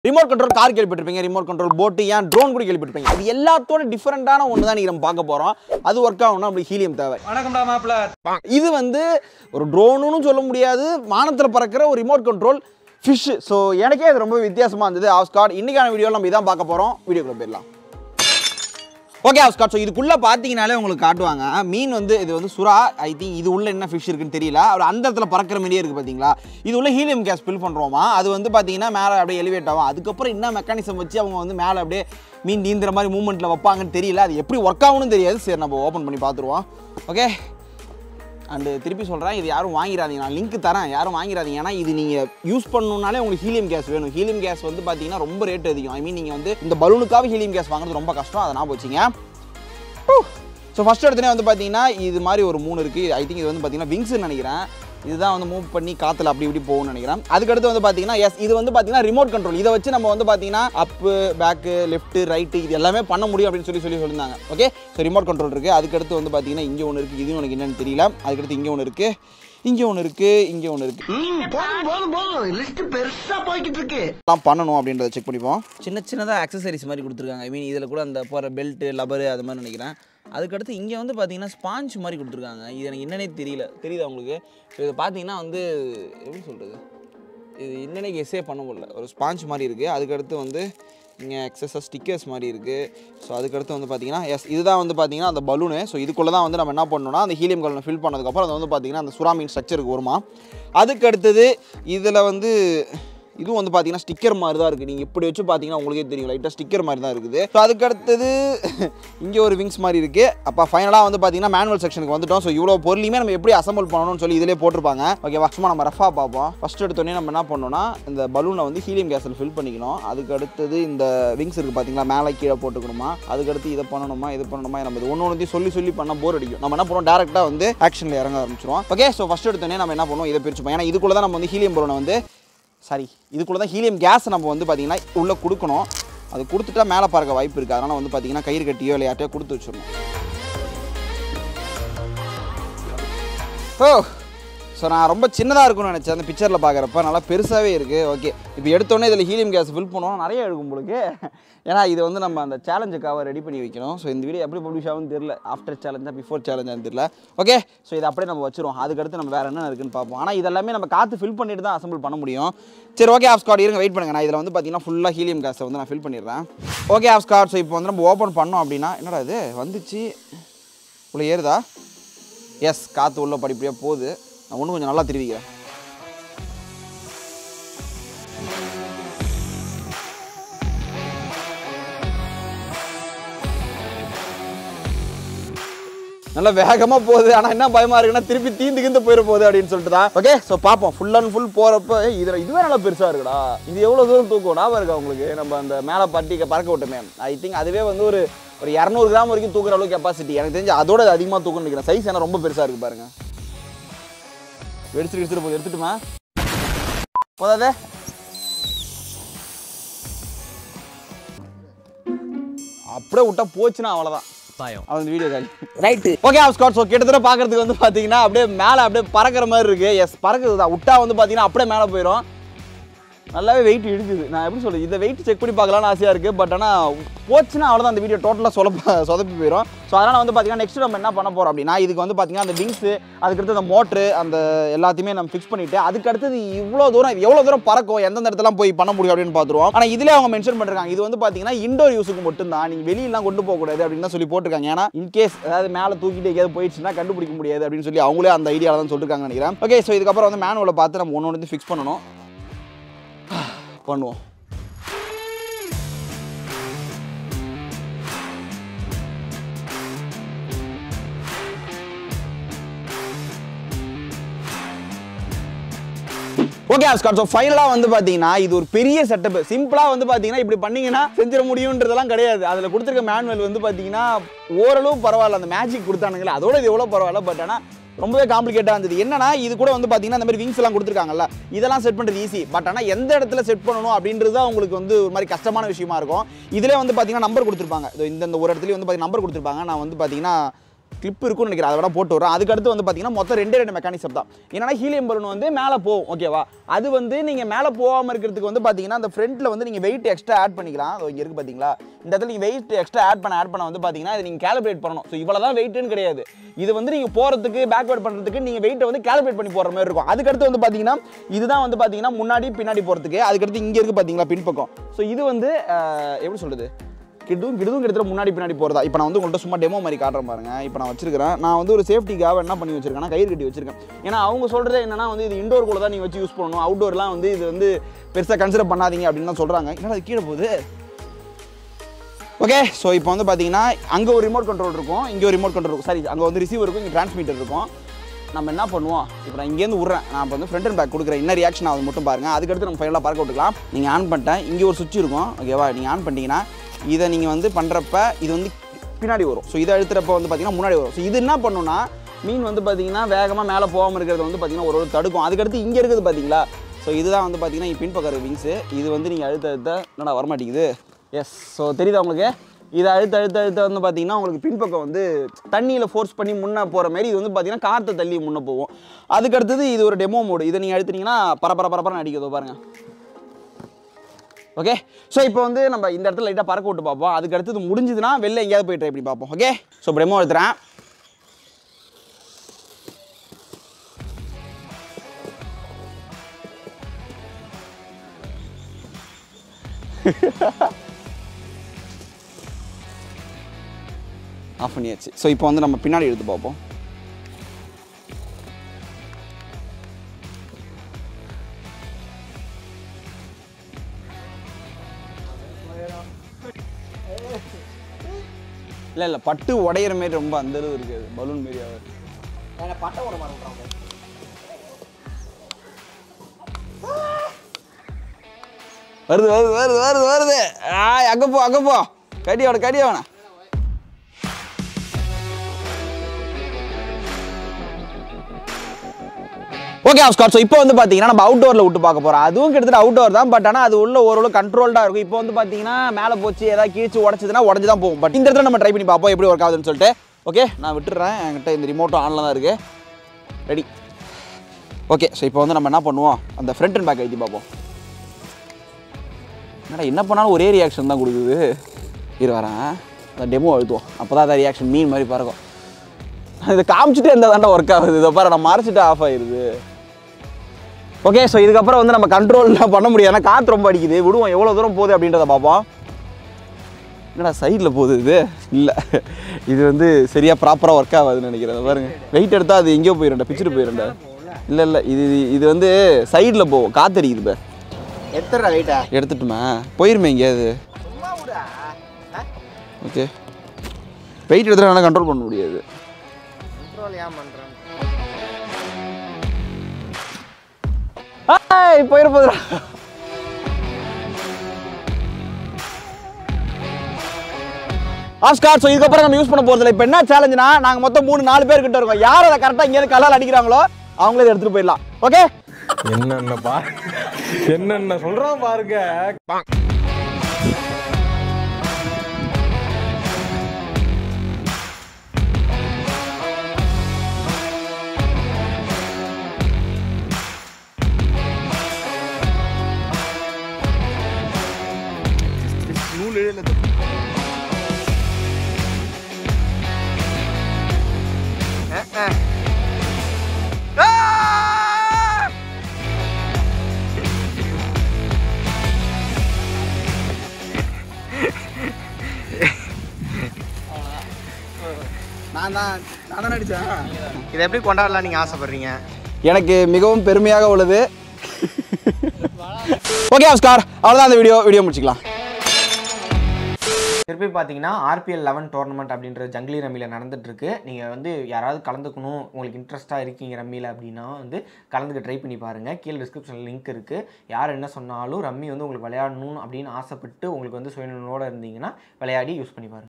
remote control car கேள்விப்பட்டிருப்பீங்க remote control போட்டு ஏன் ட்ரோன் கூட கேள்விப்பட்டிருப்பீங்க அது எல்லாத்தோட டிஃபரெண்டான ஒன்று தான் நீங்கள் நம்ம பார்க்க போகிறோம் அது ஒர்க் ஆகணும்னா நம்மளுக்கு ஹீலியம் தேவை வணக்கம்டா மாப்பிள்ள இது வந்து ஒரு ட்ரோனுன்னு சொல்ல முடியாது வானத்தில் பறக்கிற ஒரு ரிமோட் கண்ட்ரோல் ஃபிஷ் ஸோ எனக்கே அது ரொம்ப வித்தியாசமாக இருந்தது ஆஸ்கார்ட் இன்னைக்கான வீடியோவில் நம்ம இதான் பார்க்க போகிறோம் வீடியோக்குள்ள போயிடலாம் ஓகே ஆஸ்கார்ட் ஸோ இதுக்குள்ளே பார்த்தீங்கனாலே உங்களுக்கு காட்டுவாங்க மீன் வந்து இது வந்து சுறா ஐ திங்க் இது உள்ள என்ன ஃபிஷ் இருக்குன்னு தெரியல அவர் அந்த இடத்துல பறக்கிற மாதிரியே இருக்குது பார்த்தீங்களா இது உள்ள ஹீலியம் கேஸ் ஃபில் பண்ணுறோமா அது வந்து பார்த்தீங்கன்னா மேலே அப்படியே எலிவேட் ஆகும் அதுக்கப்புறம் என்ன மெக்கானிசம் வச்சு அவங்க வந்து மேலே அப்படியே மீன் நீந்துற மாதிரி மூமெண்ட்டில் வைப்பாங்கன்னு தெரியல அது எப்படி ஒர்க் ஆகும்னு தெரியாது சரி நம்ம ஓப்பன் பண்ணி பார்த்துருவோம் ஓகே அண்டு திருப்பி சொல்கிறேன் இது யாரும் வாங்கிடாதீங்க நான் லிங்க் தரேன் யாரும் வாங்கிடாதீங்க ஏன்னா இது நீங்கள் யூஸ் பண்ணணுனாலே உங்களுக்கு ஹீலியம் கேஸ் வேணும் ஹீலியம் கேஸ் வந்து பார்த்தீங்கன்னா ரொம்ப ரேட் அதிகம் ஐ மீன் நீங்கள் வந்து இந்த பலூனுக்காக ஹீலியம் கேஸ் வாங்குறது ரொம்ப கஷ்டம் அதை நான் வச்சுங்க ஸோ ஃபஸ்ட் எடுத்தனே வந்து பார்த்தீங்கன்னா இது மாதிரி ஒரு மூணு இருக்குது ஐ திங்க் இது வந்து பார்த்தீங்கன்னா விங்ஸ்னு நினைக்கிறேன் இதுதான் வந்து மூவ் பண்ணி காற்றுல அப்படி இப்படி போகும்னு நினைக்கிறேன் அதுக்கடுத்து வந்து பார்த்தீங்கன்னா எஸ் இது வந்து பார்த்தீங்கன்னா ரிமோட் கண்ட்ரோல் இதை வச்சு நம்ம வந்து பார்த்தீங்கன்னா அப்பு பேக்கு லெஃப்ட்டு ரைட்டு இது எல்லாமே பண்ண முடியும் அப்படின்னு சொல்லி சொல்லி சொல்லியிருந்தாங்க ஓகே ஸோ ரிமோட் கண்ட்ரோல் இருக்குது அதுக்கடுத்து வந்து பார்த்தீங்கன்னா இங்கே ஒன்று இருக்குது இது எனக்கு என்னன்னு தெரியல அதுக்கடுத்து இங்கே ஒன்று இருக்குது இங்கே ஒன்று இருக்குது இங்கே ஒன்று இருக்குது ம், போதும் போதும் போதும் லிஸ்ட் பெருசா போய்கிட்டு இருக்கு எல்லாம் பண்ணணும் அப்படின்றத செக் பண்ணிப்போம் சின்ன சின்னதாக அக்சசரிஸ் மாதிரி கொடுத்துருக்காங்க ஐ மீன் இதில் கூட அந்த போகிற பெல்ட்டு லபரு அது மாதிரி நினைக்கிறேன் அதுக்கடுத்து இங்கே வந்து பார்த்தீங்கன்னா ஸ்பாஞ்ச் மாதிரி கொடுத்துருக்காங்க இது எனக்கு என்னன்னே தெரியல தெரியுதா உங்களுக்கு ஸோ இதை பார்த்தீங்கன்னா வந்து எப்படி சொல்கிறது இது என்னன்னே கெஸ்ஸே பண்ண முடியல ஒரு ஸ்பாஞ்ச் மாதிரி இருக்குது அதுக்கடுத்து வந்து இங்கே எக்ஸஸாக ஸ்டிக்கர்ஸ் மாதிரி இருக்குது ஸோ அதுக்கடுத்து வந்து பார்த்தீங்கன்னா எஸ் இதுதான் வந்து பார்த்தீங்கன்னா அந்த பலூனு ஸோ இதுக்குள்ளே தான் வந்து நம்ம என்ன பண்ணணும்னா அந்த ஹீலியம் கலனை ஃபில் பண்ணதுக்கப்புறம் அது வந்து பார்த்தீங்கன்னா அந்த சுறாமீன் ஸ்ட்ரக்சருக்கு வருமா அதுக்கு அடுத்தது இதில் வந்து இதுவும் வந்து பார்த்தீங்கன்னா ஸ்டிக்கர் மாதிரி தான் இருக்குது நீங்கள் இப்படி வச்சு பார்த்தீங்கன்னா உங்களுக்கே தெரியும் லைட்டாக ஸ்டிக்கர் மாதிரி தான் இருக்குது ஸோ அதுக்கு அடுத்தது இங்கே ஒரு விங்ஸ் மாதிரி இருக்குது அப்போ ஃபைனலாக வந்து பார்த்தீங்கன்னா மேனுவல் செக்ஷனுக்கு வந்துட்டோம் ஸோ இவ்வளோ பொருளையுமே நம்ம எப்படி அசம்பிள் பண்ணணும்னு சொல்லி இதிலே போட்டிருப்பாங்க ஓகே சும்மா நம்ம ரஃபாக பார்ப்போம் ஃபஸ்ட் எடுத்தோடனே நம்ம என்ன பண்ணோம்னா இந்த பலூனை வந்து ஹீலியம் கேஸில் ஃபில் பண்ணிக்கணும் அதுக்கு அடுத்தது இந்த விங்ஸ் இருக்குது பார்த்தீங்களா மேலே கீழே போட்டுக்கணுமா அதுக்கடுத்து இதை பண்ணணுமா இது பண்ணணுமா நம்ம இது ஒன்று ஒன்று சொல்லி சொல்லி பண்ணால் போர் அடிக்கும் நம்ம என்ன பண்ணுவோம் டேரெக்டாக வந்து ஆக்ஷனில் இறங்க ஆரம்பிச்சிருவோம் ஓகே ஸோ ஃபஸ்ட் எடுத்தோடனே நம்ம என்ன பண்ணுவோம் இதை பிரிச்சுப்போம் ஏன்னா இதுக்குள்ளே தான் நம்ம வந்து ஹீலியம் பலூனை வந்து சாரி இதுக்குள்ளே தான் ஹீலியம் கேஸ் நம்ம வந்து பார்த்தீங்கன்னா உள்ளே கொடுக்கணும் அது கொடுத்துட்டா மேலே பறக்க வாய்ப்பு இருக்குது அதனால் வந்து பார்த்தீங்கன்னா கயிறு கட்டியோ இல்லை யார்ட்டையோ கொடுத்து வச்சிடணும் ஓ ஸோ நான் ரொம்ப சின்னதாக இருக்கும்னு நினச்சேன் அந்த பிக்சரில் பார்க்குறப்ப நல்லா பெருசாகவே இருக்குது ஓகே இப்போ எடுத்தோடனே இதில் ஹீலியம் கேஸ் ஃபில் பண்ணுவோம் நிறைய எடுக்கும் உங்களுக்கு ஏன்னா இது வந்து நம்ம அந்த சேலஞ்சுக்காக ரெடி பண்ணி வைக்கணும் ஸோ இந்த வீடியோ எப்படி பப்ளிஷ் ஆகும்னு தெரியல ஆஃப்டர் சேலஞ்சா பிஃபோர் சேலஞ்சான்னு தெரியல ஓகே ஸோ இதை அப்படியே நம்ம வச்சிருவோம் அதுக்கடுத்து நம்ம வேறு என்ன இருக்குன்னு பார்ப்போம் ஆனால் இதெல்லாமே நம்ம காற்று ஃபில் பண்ணிட்டு தான் அசம்பிள் பண்ண முடியும் சரி ஓகே ஆஃப்ஸ்கார்ட் இருங்க வெயிட் பண்ணுங்க நான் இதில் வந்து பார்த்தீங்கன்னா ஃபுல்லாக ஹீலியம் கேஸை வந்து நான் ஃபில் பண்ணிடுறேன் ஓகே ஆஃப்ஸ்கார்ட் ஸோ இப்போ வந்து நம்ம ஓப்பன் பண்ணோம் அப்படின்னா என்னடா இது வந்துச்சு உள்ள ஏறுதா எஸ் காற்று உள்ள படிப்படியாக போகுது நான் ஒன்றும் கொஞ்சம் நல்லா திருவிக்கிறேன் நல்லா வேகமாக போகுது ஆனால் என்ன பயமா இருக்குன்னா திருப்பி தீந்து கிந்து போயிட போகுது அப்படின்னு சொல்லிட்டு தான் ஓகே ஸோ பார்ப்போம் ஃபுல் அண்ட் ஃபுல் போகிறப்ப இதில் இதுவே நல்லா பெருசாக இருக்குடா இது எவ்வளோ தூரம் தூக்கும் ஞாபகம் இருக்கா உங்களுக்கு நம்ம அந்த மேலே பட்டிக்க பறக்க விட்டோமே ஐ திங்க் அதுவே வந்து ஒரு ஒரு இரநூறு கிராம் வரைக்கும் தூக்குற அளவுக்கு கெப்பாசிட்டி எனக்கு தெரிஞ்சு அதோட அது அதிகமாக தூக்கணும்னு நினைக்கிறேன் சைஸ் ஏன்னா ரொம்ப பெருசாக இருக்கு பாருங்க வெடிச்சிட்டு எடுத்துட்டு போகுது எடுத்துட்டுமா போதாதே அப்படியே விட்டா போச்சுன்னா அவ்வளோதான் அவன் வீடியோ காலி ரைட்டு ஓகே ஆஃப் ஸ்காட் ஸோ கிட்டத்தட்ட பார்க்கறதுக்கு வந்து பார்த்தீங்கன்னா அப்படியே மேலே அப்படியே பறக்கிற மாதிரி இருக்கு எஸ் பறக்குது தான் விட்டா வந்து பார்த்தீங்கன்னா அப்படியே மேலே போயிடும் நல்லாவே வெயிட் இழுக்குது நான் எப்படி சொல்றது இதை வெயிட் செக் பண்ணி பார்க்கலாம்னு ஆசையாக இருக்குது பட் ஆனால் போச்சுன்னா அவ்வளோதான் அந்த வீடியோ டோட்டலாக சொலப்ப சொதப்பி போயிடும் ஸோ அதனால் வந்து பார்த்தீங்கன்னா நெக்ஸ்ட் நம்ம என்ன பண்ண போகிறோம் அப்படின்னா இதுக்கு வந்து பார்த்தீங்கன்னா அந்த விங்ஸு அதுக்கடுத்து அந்த மோட்ரு அந்த எல்லாத்தையுமே நம்ம ஃபிக்ஸ் பண்ணிவிட்டு அதுக்கு அடுத்தது இவ்வளோ தூரம் இது எவ்வளோ தூரம் பறக்கும் எந்தெந்த இடத்துல போய் பண்ண முடியும் அப்படின்னு பார்த்துருவோம் ஆனால் இதிலே அவங்க மென்ஷன் பண்ணிருக்காங்க இது வந்து பார்த்தீங்கன்னா இண்டோர் யூஸுக்கு மட்டும்தான் நீங்கள் வெளியெல்லாம் கொண்டு போகக்கூடாது அப்படின்னு தான் சொல்லி போட்டிருக்காங்க ஏன்னா இன்கேஸ் அதாவது மேலே தூக்கிட்டு எங்கேயாவது போயிடுச்சுன்னா கண்டுபிடிக்க முடியாது அப்படின்னு சொல்லி அவங்களே அந்த ஐடியாவில் தான் சொல்லிருக்காங்க நினைக்கிறேன் ஓகே ஸோ இதுக்கப்புறம் வந்து மேனுவலை பார்த்து நம்ம ஒன்று ஒன்று ஃபிக்ஸ் பண்ணணும் பண்ணுவோம் ஓகே ஆஸ்கார் ஸோ ஃபைனலாக வந்து பார்த்தீங்கன்னா இது ஒரு பெரிய செட்டப் சிம்பிளாக வந்து பார்த்தீங்கன்னா இப்படி பண்ணீங்கன்னா செஞ்சிட முடியுன்றதெல்லாம் கிடையாது அதில் கொடுத்துருக்க மேனுவல் வந்து பார்த்தீங்கன்னா ஓரளவு பரவாயில்ல அந்த மேஜிக் கொடுத்தானுங்களே அதோட இது எவ்வளோ பரவாயில்ல பட் ஆனால் ரொம்பவே காம்ப்ளிகேட்டாக இருந்தது என்னன்னா இது கூட வந்து பார்த்தீங்கன்னா இந்த மாதிரி விங்ஸ் எல்லாம் கொடுத்துருக்காங்கல்ல இதெல்லாம் செட் பண்ணுறது ஈஸி பட் ஆனால் எந்த இடத்துல செட் பண்ணணும் அப்படின்றது தான் உங்களுக்கு வந்து ஒரு மாதிரி கஷ்டமான விஷயமா இருக்கும் இதிலே வந்து பார்த்தீங்கன்னா நம்பர் கொடுத்துருப்பாங்க இதோ இந்த இந்த ஒரு இடத்துலயும் வந்து பார்த்தீங்கன்னா நம்பர் கொடுத்துருப்பாங்க நான் வந்து பார்த்தீங்கன்னா கிளிப் இருக்கும்னு நினைக்கிறேன் அதை விட போட்டு வரோம் அதுக்கடுத்து வந்து பார்த்தீங்கன்னா மொத்தம் ரெண்டே ரெண்டு மெக்கானிசம் தான் என்னன்னா ஹீலியம் பலூன் வந்து மேலே போகும் ஓகேவா அது வந்து நீங்கள் மேலே போகாமல் இருக்கிறதுக்கு வந்து பார்த்தீங்கன்னா அந்த ஃப்ரண்ட்டில் வந்து நீங்கள் வெயிட் எக்ஸ்ட்ரா ஆட் பண்ணிக்கலாம் அது இங்கே இருக்குது பார்த்தீங்களா இந்த இடத்துல நீங்கள் வெயிட் எக்ஸ்ட்ரா ஆட் பண்ண ஆட் பண்ண வந்து பார்த்தீங்கன்னா இது நீங்கள் கேலிப்ரேட் பண்ணணும் ஸோ இவ்வளோ தான் வெயிட்டுன்னு கிடையாது இது வந்து நீங்கள் போகிறதுக்கு பேக்வேர்ட் பண்ணுறதுக்கு நீங்கள் வெயிட்டை வந்து கேலிப்ரேட் பண்ணி போகிற மாதிரி இருக்கும் அதுக்கடுத்து வந்து பார்த்தீங்கன்னா இதுதான் வந்து பார்த்தீங்கன்னா முன்னாடி பின்னாடி போகிறதுக்கு அதுக்கடுத்து இங்கே இருக்குது பார்த்தீங்களா பின்பக்கம் ஸோ இது வந்து அஹ், எப்படி சொல்கிறது கிட்டும் கிடுதும் கிட்டத்தட்ட முன்னாடி பின்னாடி போகிறதா இப்போ நான் வந்து உங்கள்கிட்ட சும்மா டெமோ மாதிரி காட்டுறேன் பாருங்க இப்போ நான் வச்சிருக்கிறேன் நான் வந்து ஒரு சேஃப்டிக்காக என்ன பண்ணி வச்சிருக்கேன்னா கயிறு கட்டி வச்சிருக்கேன் ஏன்னா அவங்க சொல்கிறது என்னன்னா வந்து இது இண்டோர் கூட தான் நீங்கள் வச்சு யூஸ் பண்ணணும் அவுட்டோர்லாம் வந்து இது வந்து பெருசாக கன்சிடர் பண்ணாதீங்க அப்படின்னு தான் சொல்கிறாங்க என்னடா அது கீழே போகுது ஓகே ஸோ இப்போ வந்து பார்த்தீங்கன்னா அங்கே ஒரு ரிமோட் கண்ட்ரோல் இருக்கும் இங்கே ஒரு ரிமோட் கண்ட்ரோல் இருக்கும் சாரி அங்கே வந்து ரிசீவர் இருக்கும் இங்கே டிரான்ஸ்மிட்டர் இருக்கும் நம்ம என்ன பண்ணுவோம் இப்போ நான் இங்கேருந்து விட்றேன் நான் இப்போ வந்து ஃப்ரண்ட் அண்ட் பேக் கொடுக்குறேன் என்ன ரியாக்ஷன் ஆகுது மட்டும் பாருங்கள் அதுக்கடுத்து நம்ம ஃபைனலாக பார்க்க விட்டுக்கலாம் நீங்கள் ஆன் பண்ணிட்டேன் இங்கே ஒரு சுவிட்ச் இருக்கும் ஓகேவா நீங்கள் ஆன் பண்ணிட்டீங்கன்னா இதை நீங்கள் வந்து பண்ணுறப்ப இது வந்து பின்னாடி வரும் ஸோ இதை அழுத்துறப்ப வந்து பார்த்தீங்கன்னா முன்னாடி வரும் ஸோ இது என்ன பண்ணுன்னா மீன் வந்து பார்த்தீங்கன்னா வேகமாக மேலே போகாமல் இருக்கிறது வந்து பார்த்தீங்கன்னா ஒரு ஒரு தடுக்கும் அதுக்கடுத்து இங்கே இருக்குது பார்த்தீங்களா ஸோ இதுதான் வந்து பார்த்தீங்கன்னா இங்க பின்பக்கம் விங்ஸு இது வந்து நீங்கள் அழுத்த அழுத்த என்னடா வரமாட்டேங்குது எஸ் ஸோ தெரியுதா உங்களுக்கு இதை அழுத்த அழுத்த அழுத்த வந்து பார்த்தீங்கன்னா உங்களுக்கு பின்பக்கம் வந்து தண்ணியில் ஃபோர்ஸ் பண்ணி முன்னே போகிற மாதிரி இது வந்து பார்த்தீங்கன்னா காற்றை தள்ளி முன்னே போகும் அதுக்கடுத்தது இது ஒரு டெமோ மோடு இதை நீங்கள் அழுத்துனீங்கன்னா பரபர பரபரன்னு அடிக்கிறதோ பாருங்கள் ஓகே ஸோ இப்போ வந்து நம்ம இந்த இடத்துல லைட்டாக பறக்க விட்டு பார்ப்போம் அதுக்கு அடுத்தது முடிஞ்சதுன்னா வெளில எங்கேயாவது போய் ட்ரை பண்ணி பார்ப்போம் ஓகே ஸோ இப்போ டெமோ எடுத்துறேன் ஆஃப் பண்ணியாச்சு ஸோ இப்போ வந்து நம்ம பின்னாடி எடுத்து பார்ப்போம் இல்லை இல்லை பட்டு உடையிற மாதிரி ரொம்ப அந்த அளவு இருக்காது பலூன் மாரி ஆகுது பட்டை விட மாட்டேங்கிறாங்க வருது வருது வருது வருது வருது ஆ அங்கே போ அங்கே போ கடி அவனை கடி அவனை ஓகே ஆஃப்ஸ்கார் ஸோ இப்போ வந்து பார்த்தீங்கன்னா நம்ம அவுட்டோரில் விட்டு பார்க்க போகிறோம் அதுவும் கிட்டத்தட்ட அவுட்டோர் தான் பட் ஆனால் அது உள்ள ஓரளவு கண்ட்ரோல்டாக இருக்கும் இப்போ வந்து பார்த்தீங்கன்னா மேலே போச்சு ஏதாவது கீழ்ச்சி உடச்சதுன்னா உடஞ்சி தான் போகும் பட் இந்த இடத்துல நம்ம ட்ரை பண்ணி பார்ப்போம் எப்படி ஒர்க் ஆகுதுன்னு சொல்லிட்டு ஓகே நான் விட்டுறேன் என்கிட்ட இந்த ரிமோட்டும் ஆனில் தான் இருக்குது ரெடி ஓகே ஸோ இப்போ வந்து நம்ம என்ன பண்ணுவோம் அந்த ஃப்ரண்ட் அண்ட் பேக் எழுதி பார்ப்போம் என்னடா என்ன பண்ணாலும் ஒரே ரியாக்ஷன் தான் கொடுக்குது இரு வரேன் அந்த டெமோ அழுத்துவோம் அப்போ தான் அந்த ரியாக்ஷன் மீன் மாதிரி பறக்கும் இதை காமிச்சிட்டே இருந்தால் தாண்டா ஒர்க் ஆகுது இதை பாரு நான் மறைச்சிட்டு ஆஃப் ஆயிடுது ஓகே ஸோ இதுக்கப்புறம் வந்து நம்ம கண்ட்ரோல்லாம் பண்ண முடியாது ஏன்னா காற்று ரொம்ப அடிக்குது விடுவோம் எவ்வளோ தூரம் போகுது அப்படின்றத பார்ப்போம் என்னடா சைடில் போகுது இது இல்லை இது வந்து சரியாக ப்ராப்பராக ஒர்க் ஆகாதுன்னு நினைக்கிறேன் இதை பாருங்க வெயிட் எடுத்தால் அது எங்கேயோ போயிடும்டா பிச்சுட்டு போயிடும்டா இல்லை இல்லை இது இது வந்து சைடில் போகும் காற்று அடிக்குது பாரு எத்தனை வெயிட்டா எடுத்துட்டுமா போயிருமே எங்கேயாவது சும்மா விடா ஓகே வெயிட் எடுத்துட்டு வேணால் கண்ட்ரோல் பண்ண முடியாது கண்ட்ரோல் ஏன் பண்றேன் ஆய் போயிட போதுடா ஆஸ்கார் ஸோ இதுக்கப்புறம் நம்ம யூஸ் பண்ண போகிறதில்ல இப்போ என்ன சேலஞ்சுனா நாங்கள் மொத்தம் மூணு நாலு பேர் கிட்ட இருக்கோம் யார் அதை கரெக்டாக இங்கேருந்து கலால் அடிக்கிறாங்களோ அவங்களே இதை எடுத்துகிட்டு போயிடலாம் ஓகே என்னென்ன பா என்னென்ன சொல்றான் பாருங்க நான் தான் நான் தான் அடித்தேன் இதை எப்படி கொண்டாடலாம் நீங்க ஆசைப்படுறீங்க எனக்கு மிகவும் பெருமையாக உள்ளது ஓகே ஆஸ்கார் அவ்வளோதான் அந்த வீடியோ வீடியோ முடிச்சுக்கலாம் திருப்பி பார்த்தீங்கன்னா ஆர்பிஎல் லெவன் டோர்னமெண்ட் அப்படின்றது ஜங்கிலி ரம்மியில் நடந்துட்டுருக்கு நீங்கள் வந்து யாராவது கலந்துக்கணும் உங்களுக்கு இன்ட்ரெஸ்ட்டாக இருக்கீங்க ரம்மியில் அப்படின்னா வந்து கலந்துக்க ட்ரை பண்ணி பாருங்கள் கீழே டிஸ்கிரிப்ஷனில் லிங்க் இருக்குது யார் என்ன சொன்னாலும் ரம்மி வந்து உங்களுக்கு விளையாடணும் அப்படின்னு ஆசைப்பட்டு உங்களுக்கு வந்து சுயநலனோட இருந்தீங்கன்னா விளையாடி யூஸ் பண்ணி பாருங்கள்